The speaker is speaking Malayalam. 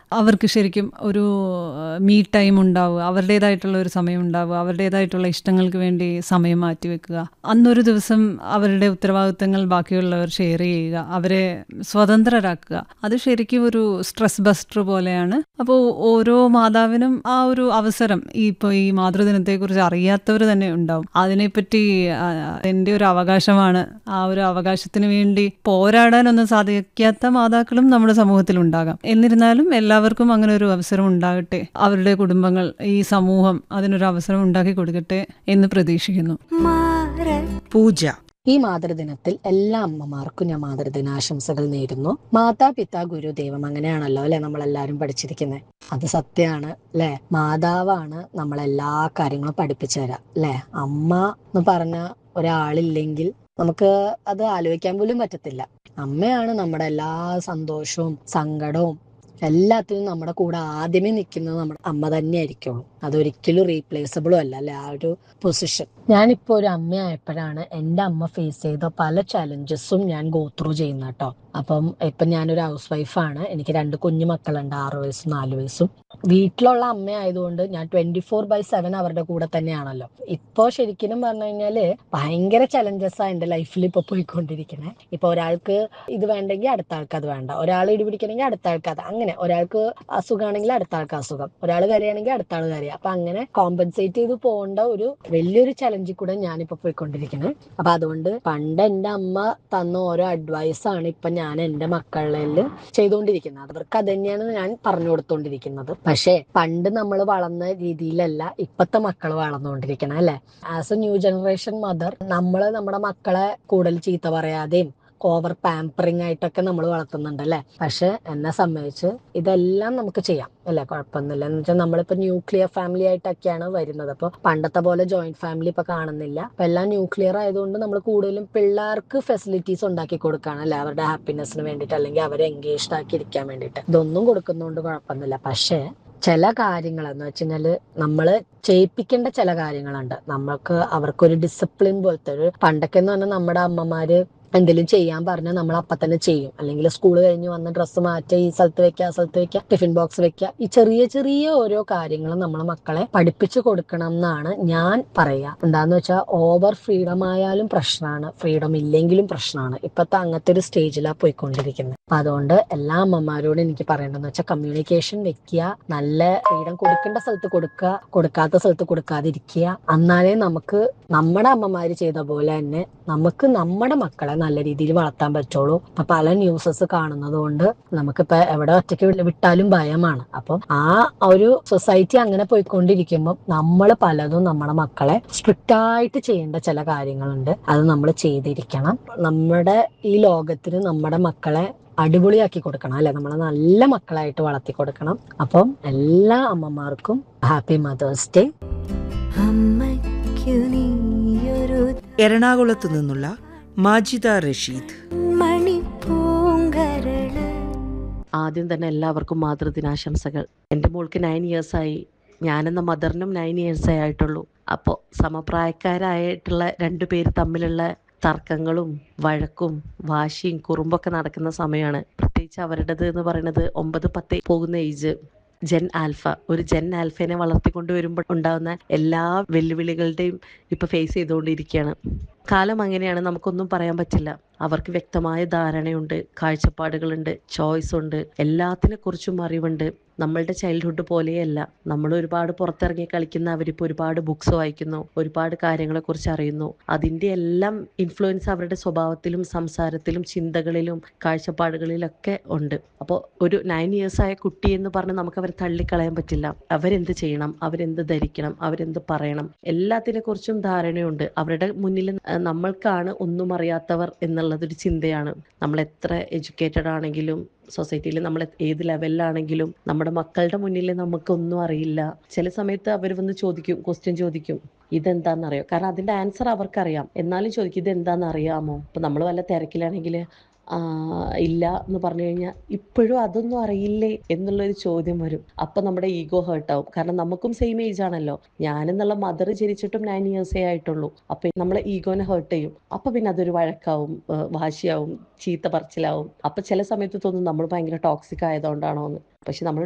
അവർക്ക് ശരിക്കും ഒരു മീ ടൈം ഉണ്ടാവുക അവരുടേതായിട്ടുള്ള ഒരു സമയം ഉണ്ടാവുക അവരുടേതായിട്ടുള്ള ഇഷ്ടങ്ങൾക്ക് വേണ്ടി സമയം മാറ്റിവെക്കുക അന്നൊരു ദിവസം അവരുടെ ഉത്തരവാദിത്തങ്ങൾ ബാക്കിയുള്ളവർ ഷെയർ ചെയ്യുക അവരെ സ്വതന്ത്രരാക്കുക അത് ശരിക്കും ഒരു സ്ട്രെസ് ബസ്റ്റർ പോലെയാണ് അപ്പോൾ ഓരോ മാതാവിനും ആ ഒരു അവസരം ഈ ഇപ്പോൾ ഈ മാതൃദിനത്തെക്കുറിച്ച് അറിയാത്തവർ തന്നെ ഉണ്ടാവും അതിനെപ്പറ്റി ആ, എൻ്റെ ഒരു അവകാശമാണ് ആ ഒരു അവകാശത്തിന് വേണ്ടി പോരാടാനൊന്നും സാധിക്കാത്ത മാതാക്കളും നമ്മുടെ സമൂഹത്തിൽ ഉണ്ടാകാം എന്നിരുന്നാലും എല്ലാവർക്കും അങ്ങനെ ഒരു അവസരം ഉണ്ടാകട്ടെ അവരുടെ കുടുംബങ്ങൾ ഈ സമൂഹം അതിനൊരു അവസരം ഉണ്ടാക്കി കൊടുക്കട്ടെ എന്ന് പ്രതീക്ഷിക്കുന്നു പൂജ ഈ മാതൃദിനത്തിൽ എല്ലാ അമ്മമാർക്കും ഞാൻ മാതൃദിനാശംസകൾ നേരുന്നു മാതാപിതാ ഗുരു ദൈവം അങ്ങനെയാണല്ലോ അല്ലെ നമ്മളെല്ലാരും പഠിച്ചിരിക്കുന്നത് അത് സത്യമാണ് അല്ലെ മാതാവാണ് നമ്മളെല്ലാ കാര്യങ്ങളും പഠിപ്പിച്ചു തരാം അല്ലെ അമ്മ എന്ന് പറഞ്ഞ ഒരാളില്ലെങ്കിൽ നമുക്ക് അത് ആലോചിക്കാൻ പോലും പറ്റത്തില്ല അമ്മയാണ് നമ്മുടെ എല്ലാ സന്തോഷവും സങ്കടവും എല്ലാത്തിനും നമ്മുടെ കൂടെ ആദ്യമേ നിൽക്കുന്നത് നമ്മുടെ അമ്മ തന്നെ ആയിരിക്കുള്ളൂ അതൊരിക്കലും റീപ്ലേസബിളും അല്ല അല്ലെ ആ ഒരു പൊസിഷൻ ഞാനിപ്പോ ഒരു അമ്മയായപ്പോഴാണ് എൻ്റെ അമ്മ ഫേസ് ചെയ്ത പല ചലഞ്ചസും ഞാൻ ഗോ ത്രൂ ചെയ്യുന്ന കേട്ടോ അപ്പം ഇപ്പൊ ഞാനൊരു ഹൗസ് വൈഫാണ് എനിക്ക് രണ്ട് കുഞ്ഞു മക്കളുണ്ട് ആറ് വയസ്സും നാല് വയസ്സും വീട്ടിലുള്ള അമ്മ ആയതുകൊണ്ട് ഞാൻ ട്വന്റി ഫോർ ബൈ സെവൻ അവരുടെ കൂടെ തന്നെയാണല്ലോ ഇപ്പോ ശരിക്കും പറഞ്ഞു കഴിഞ്ഞാല് ഭയങ്കര ചലഞ്ചസ് ആ എന്റെ ലൈഫിൽ ഇപ്പൊ പോയിക്കൊണ്ടിരിക്കണേ ഇപ്പൊ ഒരാൾക്ക് ഇത് വേണ്ടെങ്കിൽ അടുത്ത ആൾക്ക് അത് വേണ്ട ഒരാൾ ഇടിപിടിക്കണമെങ്കിൽ അടുത്ത ആൾക്ക് അത് അങ്ങനെ ഒരാൾക്ക് അസുഖമാണെങ്കിൽ അടുത്ത ആൾക്ക് അസുഖം ഒരാൾ കരയാണെങ്കിൽ അടുത്ത ആൾ കരയാ അപ്പൊ അങ്ങനെ കോമ്പൻസേറ്റ് ചെയ്ത് പോകേണ്ട ഒരു വലിയൊരു ചലഞ്ചിൽ കൂടെ ഞാനിപ്പോ പോയിക്കൊണ്ടിരിക്കുന്നത് അപ്പൊ അതുകൊണ്ട് പണ്ട് എന്റെ അമ്മ തന്ന ഓരോ അഡ്വൈസ് ആണ് ഇപ്പൊ ഞാൻ എന്റെ മക്കളിൽ ചെയ്തുകൊണ്ടിരിക്കുന്നത് അവർക്ക് അത് തന്നെയാണ് ഞാൻ പറഞ്ഞു കൊടുത്തോണ്ടിരിക്കുന്നത് പക്ഷേ പണ്ട് നമ്മൾ വളർന്ന രീതിയിലല്ല ഇപ്പത്തെ മക്കൾ വളർന്നുകൊണ്ടിരിക്കണം അല്ലെ as a new generation mother നമ്മൾ നമ്മുടെ മക്കളെ കൂടുതൽ ചീത്ത പറയാതെയും ഓവർ പാമ്പറിങ് ആയിട്ടൊക്കെ നമ്മൾ വളർത്തുന്നുണ്ട് അല്ലെ പക്ഷെ എന്നെ സംബന്ധിച്ച് ഇതെല്ലാം നമുക്ക് ചെയ്യാം അല്ലെ കുഴപ്പമൊന്നുമില്ല എന്ന് വെച്ചാൽ നമ്മളിപ്പോ ന്യൂക്ലിയർ ഫാമിലി ആയിട്ടൊക്കെയാണ് വരുന്നത് അപ്പൊ പണ്ടത്തെ പോലെ ജോയിന്റ് ഫാമിലി ഇപ്പൊ കാണുന്നില്ല അപ്പൊ എല്ലാം ന്യൂക്ലിയർ ആയതുകൊണ്ട് നമ്മൾ കൂടുതലും പിള്ളേർക്ക് ഫെസിലിറ്റീസ് ഉണ്ടാക്കി കൊടുക്കുകയാണ് അല്ലെ അവരുടെ ഹാപ്പിനെസ്സിന് വേണ്ടിയിട്ട് അല്ലെങ്കിൽ അവരെ എൻഗേജ്ഡ് ആക്കി ഇരിക്കാൻ വേണ്ടിയിട്ട് ഇതൊന്നും കൊടുക്കുന്നതുകൊണ്ട് കുഴപ്പമൊന്നുമില്ല പക്ഷേ ചില കാര്യങ്ങൾ എന്ന് വെച്ചുകഴിഞ്ഞാല് നമ്മള് ചെയ്യിപ്പിക്കേണ്ട ചില കാര്യങ്ങളുണ്ട് നമ്മൾക്ക് അവർക്കൊരു ഡിസിപ്ലിൻ പോലത്തെ ഒരു പണ്ടൊക്കെ എന്ന് പറഞ്ഞാൽ നമ്മുടെ അമ്മമാര് എന്തെങ്കിലും ചെയ്യാൻ പറഞ്ഞാൽ നമ്മൾ അപ്പൊ തന്നെ ചെയ്യും അല്ലെങ്കിൽ സ്കൂൾ കഴിഞ്ഞ് വന്ന് ഡ്രസ്സ് മാറ്റുക ഈ സ്ഥലത്ത് വെക്കുക ആ സ്ഥലത്ത് വെക്കുക ടിഫിൻ ബോക്സ് വെക്കുക ഈ ചെറിയ ചെറിയ ഓരോ കാര്യങ്ങളും നമ്മൾ മക്കളെ പഠിപ്പിച്ചു കൊടുക്കണം എന്നാണ് ഞാൻ പറയാ എന്താന്ന് വെച്ചാൽ ഓവർ ഫ്രീഡം ആയാലും പ്രശ്നമാണ് ഫ്രീഡം ഇല്ലെങ്കിലും പ്രശ്നമാണ് ഇപ്പത്തെ അങ്ങനത്തെ ഒരു സ്റ്റേജിലാണ് പോയിക്കൊണ്ടിരിക്കുന്നത് അപ്പൊ അതുകൊണ്ട് എല്ലാ അമ്മമാരോടും എനിക്ക് പറയേണ്ടതെന്ന് വെച്ചാൽ കമ്മ്യൂണിക്കേഷൻ വെക്കുക നല്ല ഫ്രീഡം കൊടുക്കേണ്ട സ്ഥലത്ത് കൊടുക്കുക കൊടുക്കാത്ത സ്ഥലത്ത് കൊടുക്കാതിരിക്കുക എന്നാലേ നമുക്ക് നമ്മുടെ അമ്മമാര് ചെയ്ത പോലെ തന്നെ നമുക്ക് നമ്മുടെ മക്കളെ നല്ല രീതിയിൽ വളർത്താൻ പറ്റുള്ളൂ ഇപ്പൊ പല ന്യൂസസ് കാണുന്നത് കൊണ്ട് നമുക്കിപ്പോ എവിടെ ഒറ്റയ്ക്ക് വി- വിട്ടാലും ഭയമാണ് അപ്പം ആ ഒരു സൊസൈറ്റി അങ്ങനെ പോയിക്കൊണ്ടിരിക്കുമ്പോൾ നമ്മൾ പലതും നമ്മുടെ മക്കളെ സ്ട്രിക്റ്റ് ആയിട്ട് ചെയ്യേണ്ട ചില കാര്യങ്ങളുണ്ട് അത് നമ്മൾ ചെയ്തിരിക്കണം നമ്മുടെ ഈ ലോകത്തിന് നമ്മുടെ മക്കളെ അടിപൊളിയാക്കി കൊടുക്കണം അല്ലെ നമ്മളെ നല്ല മക്കളായിട്ട് വളർത്തി കൊടുക്കണം അപ്പം എല്ലാ അമ്മമാർക്കും ഹാപ്പി മദേഴ്സ് ഡേ അമ്മയ്ക്കു നീയൊരു എറണാകുളത്ത് നിന്നുള്ള മാജിദ റഷീദ് മണിപ്പൂങ്കരള് ആദ്യം തന്നെ എല്ലാവർക്കും മാതൃദിനാശംസകൾ എൻ്റെ മോൾക്ക് നയൻ ഇയേഴ്സായി ഞാനെന്ന മദറിനും നയൻ ഇയേഴ്സേ ആയിട്ടുള്ളൂ അപ്പോൾ സമപ്രായക്കാരായിട്ടുള്ള രണ്ടു പേര് തമ്മിലുള്ള തർക്കങ്ങളും വഴക്കും വാശിയും കുറുമ്പൊക്കെ നടക്കുന്ന സമയമാണ് പ്രത്യേകിച്ച് അവരുടേത് എന്ന് പറയുന്നത് ഒമ്പത് പത്ത് പോകുന്ന ഏജ് ജെൻ ആൽഫ ഒരു ജെൻ ആൽഫേനെ വളർത്തിക്കൊണ്ട് വരുമ്പോൾ ഉണ്ടാകുന്ന എല്ലാ വെല്ലുവിളികളുടെയും ഇപ്പൊ ഫേസ് ചെയ്തുകൊണ്ടിരിക്കുകയാണ് കാലം അങ്ങനെയാണ് നമുക്കൊന്നും പറയാൻ പറ്റില്ല അവർക്ക് വ്യക്തമായ ധാരണയുണ്ട് കാഴ്ചപ്പാടുകളുണ്ട് ചോയ്സ് ഉണ്ട് എല്ലാത്തിനെ കുറിച്ചും അറിവുണ്ട് നമ്മളുടെ ചൈൽഡ്ഹുഡ് പോലെയല്ല നമ്മൾ ഒരുപാട് പുറത്തിറങ്ങി കളിക്കുന്ന അവരിപ്പോൾ ഒരുപാട് ബുക്സ് വായിക്കുന്നു ഒരുപാട് കാര്യങ്ങളെക്കുറിച്ച് അറിയുന്നു അതിൻ്റെ എല്ലാം ഇൻഫ്ലുവൻസ് അവരുടെ സ്വഭാവത്തിലും സംസാരത്തിലും ചിന്തകളിലും കാഴ്ചപ്പാടുകളിലൊക്കെ ഉണ്ട് അപ്പോൾ ഒരു നയൻ ഇയേഴ്സ് ആയ കുട്ടി എന്ന് പറഞ്ഞ് നമുക്ക് അവരെ തള്ളിക്കളയാൻ പറ്റില്ല അവരെന്ത് ചെയ്യണം അവരെന്ത് ധരിക്കണം അവരെന്ത് പറയണം എല്ലാത്തിനെ കുറിച്ചും ധാരണയുണ്ട് അവരുടെ മുന്നിൽ അഹ് നമ്മൾക്കാണ് ഒന്നും അറിയാത്തവർ എന്നുള്ളതൊരു ചിന്തയാണ് നമ്മൾ എത്ര എഡ്യൂക്കേറ്റഡ് ആണെങ്കിലും സൊസൈറ്റിയിൽ നമ്മൾ ഏത് ലെവലിലാണെങ്കിലും നമ്മുടെ മക്കളുടെ മുന്നിൽ നമുക്കൊന്നും അറിയില്ല ചില സമയത്ത് അവർ വന്ന് ചോദിക്കും ക്വസ്റ്റ്യൻ ചോദിക്കും ഇതെന്താണെന്നറിയോ കാരണം അതിൻ്റെ ആൻസർ അവർക്കറിയാം എന്നാലും ചോദിക്കും ഇതെന്താണെന്ന് അറിയാമോ ഇപ്പം നമ്മൾ വല്ല തിരക്കിലാണെങ്കിൽ ആ, ഇല്ല എന്ന് പറഞ്ഞു കഴിഞ്ഞാൽ ഇപ്പോഴും അതൊന്നും അറിയില്ലേ എന്നുള്ളൊരു ചോദ്യം വരും അപ്പം നമ്മുടെ ഈഗോ ഹേർട്ടാവും കാരണം നമുക്കും സെയിം ഏജ് ആണല്ലോ ഞാനെന്നുള്ള മദർ ജനിച്ചിട്ടും നയൻ ഇയേഴ്സേ ആയിട്ടുള്ളൂ അപ്പം നമ്മളെ ഈഗോനെ ഹേർട്ട് ചെയ്യും അപ്പം പിന്നെ അതൊരു വഴക്കാവും ആ, വാശിയാവും ചീത്ത പറച്ചിലാവും അപ്പം ചില സമയത്ത് തോന്നും നമ്മൾ ഭയങ്കര ടോക്സിക് ആയതുകൊണ്ടാണോ എന്ന് പക്ഷെ നമ്മൾ